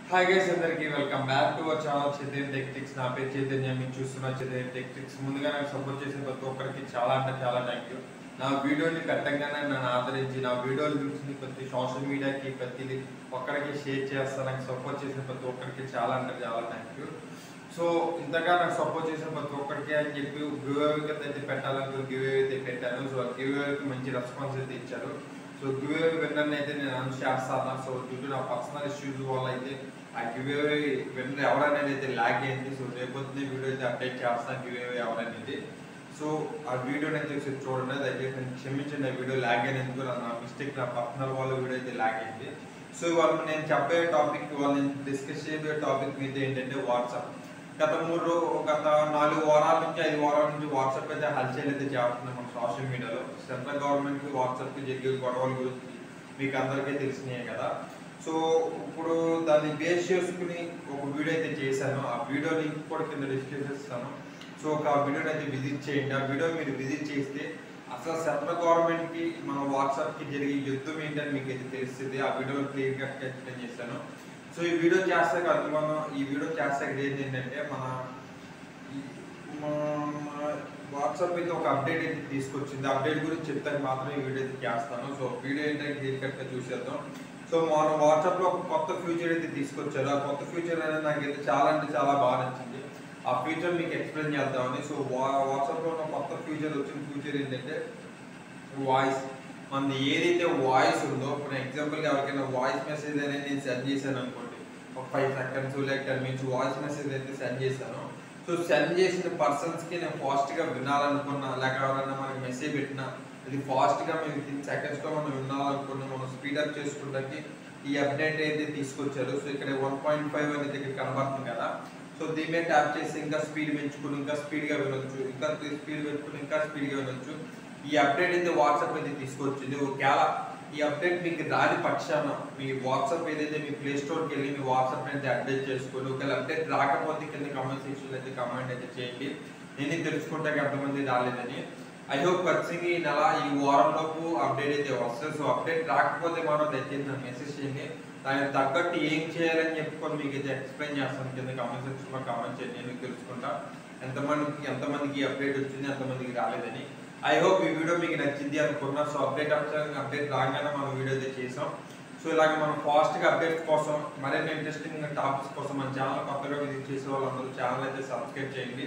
hi guys అందరికి welcome back to our channel Chaitanya టెక్టిక్స్ నా పేరు చైతన్య మీకు చూస్తున్న చైతన్య టెక్టిక్స్ ముందుగా నాకు సపోర్ట్ చేసిన ప్రతి ఒక్కరికి చాలా అంటే చాలా థ్యాంక్ యూ నా వీడియోని కట్టంగానే నన్ను ఆదరించి నా వీడియోల గురించి ప్రతి సోషల్ మీడియాకి ప్రతి ఒక్కరికి షేర్ చేస్తా నాకు సపోర్ట్ చేసిన ప్రతి ఒక్కరికి చాలా అంటే చాలా థ్యాంక్ యూ సో ఇంతగా నాకు సపోర్ట్ చేసిన ప్రతి ఒక్కరికి అని చెప్పి గివేకి అయితే పెట్టాలనుకుని గివే అయితే పెట్టాను సో గివేకి మంచి రెస్పాన్స్ అయితే ఇచ్చారు సో గివే విన్నర్ని అయితే నేను అనౌన్స్ చేస్తాను సో డ్యూ టు నా పర్సనల్ ఇష్యూస్ వల్ల అయితే ఆ గివే విన్నర్ ఎవరనేది అయితే లాగ్ అయింది సో రేపొద్దున వీడియో అయితే అప్డేట్ చేస్తాను గివే ఎవరనేది సో ఆ వీడియోని అయితే ఒకసారి చూడండి దయచేసి నన్ను క్షమించండి ఆ వీడియో లాగ్ అయినందుకు నా మిస్టేక్ నా పర్సనల్ వాళ్ళ వీడియో అయితే లాగ్ అయింది సో ఇవాళ నేను చెప్పే టాపిక్ ఇవాళ నేను డిస్కస్ చేయబోయే టాపిక్ మీద ఏంటంటే వాట్సాప్ గత మూడు రో- గత నాలుగు వారాల నుంచి ఐదు వారాల నుంచి వాట్సాప్ అయితే హల్చల్ అయితే చేస్తున్నాం మన సోషల్ మీడియాలో సెంట్రల్ గవర్నమెంట్ కి వాట్సాప్ కి జరిగే గొడవల గురించి మీకు అందరికీ తెలిసినాయి కదా సో ఇప్పుడు దాన్ని బేస్ చేసుకుని ఒక వీడియో అయితే చేశాను ఆ వీడియో లింక్ కూడా కింద డిస్కస్ చేస్తాను సో ఒక ఆ వీడియోని అయితే విజిట్ చేయండి ఆ వీడియో మీరు విజిట్ చేస్తే అసలు సెంట్రల్ గవర్నమెంట్ కి మన వాట్సాప్ కి జరిగే యుద్ధం ఏంటని మీకు అయితే తెలుస్తుంది ఆ వీడియో క్లియర్ గా ఎక్స్ప్లెయిన్ చేశాను సో ఈ వీడియో చేస్తే కాదు మనం ఈ వీడియో చేస్తే ఏంటి ఏంటంటే మన ఈ- మన వాట్సాప్ అయితే ఒక అప్డేట్ అయితే తీసుకొచ్చింది అప్డేట్ గురించి చెప్తాను మాత్రం ఈ వీడియో అయితే చేస్తాను సో వీడియో ఏంటంటే క్లియర్ కట్ గా చూసేద్దాం సో మన వాట్సాప్ లో ఒక కొత్త ఫ్యూచర్ అయితే తీసుకొచ్చారు ఆ కొత్త ఫ్యూచర్ అనేది నాకైతే చాలా అంటే చాలా బాగా నచ్చింది ఆ ఫ్యూచర్ మీకు ఎక్స్ప్లెయిన్ చేద్దామని సో వాట్సాప్ లో ఉన్న కొత్త ఫ్యూచర్ వచ్చిన ఫ్యూచర్ ఏంటంటే వాయిస్ మన ఏదైతే వాయిస్ ఉందో ఇప్పుడు ఎగ్జాంపుల్ ఎవరికైనా వాయిస్ మెసేజ్ అనేది నేను సెండ్ చేశాను అనుకోండి ఒక ఫైవ్ సెకండ్స్ లేక టెన్ మినిట్స్ వాయిస్ మెసేజ్ అయితే సెండ్ చేశాను సో సెండ్ చేసిన పర్సన్స్ కి నేను ఫాస్ట్ గా వినాలనుకున్నా లేక ఎవరైనా మనకి మెసేజ్ పెట్టినా ఇది ఫాస్ట్ గా మేము విత్ సెకండ్స్ లో మనం వినాలనుకున్నా మనం స్పీడప్ చేసుకోవడానికి ఈ అప్డేట్ అయితే తీసుకొచ్చారు సో ఇక్కడ వన్ పాయింట్ ఫైవ్ అనేది ఇక్కడ కనబడుతుంది కదా సో దీని మీద ట్యాప్ చేసి ఇంకా స్పీడ్ పెంచుకుని ఇంకా స్పీడ్ గా వినొచ్చు ఇంకా స్పీడ్ పెంచుకుని ఇంకా స్పీడ్ గా వినొచ్చు ఈ అప్డేట్ అయితే వాట్సాప్ అయితే తీసుకొచ్చింది ఒకవేళ ఈ అప్డేట్ మీకు రాని పక్షాన మీ వాట్సాప్ ఏదైతే మీ ప్లే స్టోర్కి వెళ్ళి మీ వాట్సాప్ అయితే అప్డేట్ చేసుకొని ఒకవేళ అప్డేట్ రాకపోతే కింద కామెంట్ సెక్షన్ అయితే కామెంట్ అయితే చేయండి నేను తెలుసుకుంటే ఎంతమంది రాలేదని ఐ హోప్ ఖచ్చితంగా ఈ నెల ఈ వారం లోపు అప్డేట్ అయితే వస్తుంది సో అప్డేట్ రాకపోతే మనం దయచేసి నాకు మెసేజ్ చేయండి దానికి తగ్గట్టు ఏం చేయాలని చెప్పుకొని మీకు అయితే ఎక్స్ప్లెయిన్ చేస్తాను కింద కామెంట్ సెక్షన్ లో కామెంట్ చేయండి నేను తెలుసుకుంటా ఎంతమందికి ఎంతమందికి అప్డేట్ వచ్చింది ఎంతమందికి రాలేదని ఐ హోప్ ఈ వీడియో మీకు నచ్చింది అనుకున్నా సో అప్డేట్ అప్డేట్ రాగానే మనం వీడియో అయితే చేసాం సో ఇలాగ మనం ఫాస్ట్ గా అప్డేట్స్ కోసం మరిన్ని ఇంట్రెస్టింగ్ టాపిక్స్ కోసం మన ఛానల్ కొత్తగా విజిట్ చేసే వాళ్ళందరూ ఛానల్ అయితే సబ్స్క్రైబ్ చేయండి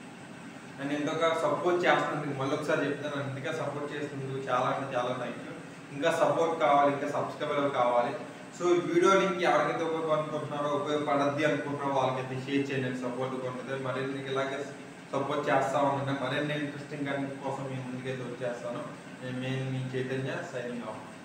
అండ్ ఇంకొక సపోర్ట్ చేస్తున్నందుకు మళ్ళీ ఒకసారి చెప్తాను ఇంతగా సపోర్ట్ చేస్తున్నందుకు చాలా అంటే చాలా థ్యాంక్ యూ ఇంకా సపోర్ట్ కావాలి ఇంకా సబ్స్క్రైబర్ కావాలి సో ఈ వీడియో లింక్ ఎవరికైతే ఉపయోగపడుతున్నారో ఉపయోగపడద్ది అనుకుంటున్నారో వాళ్ళకైతే షేర్ చేయండి సపోర్ట్ ఉంటుంది మరిన్ని ఇలాగే సపోర్ట్ చేస్తా ఉండండి మరిన్ని ఇంట్రెస్టింగ్ కోసం మీ ముందుకైతే వచ్చేస్తాను నేను మీ చైతన్య సైనింగ్ ఆఫ్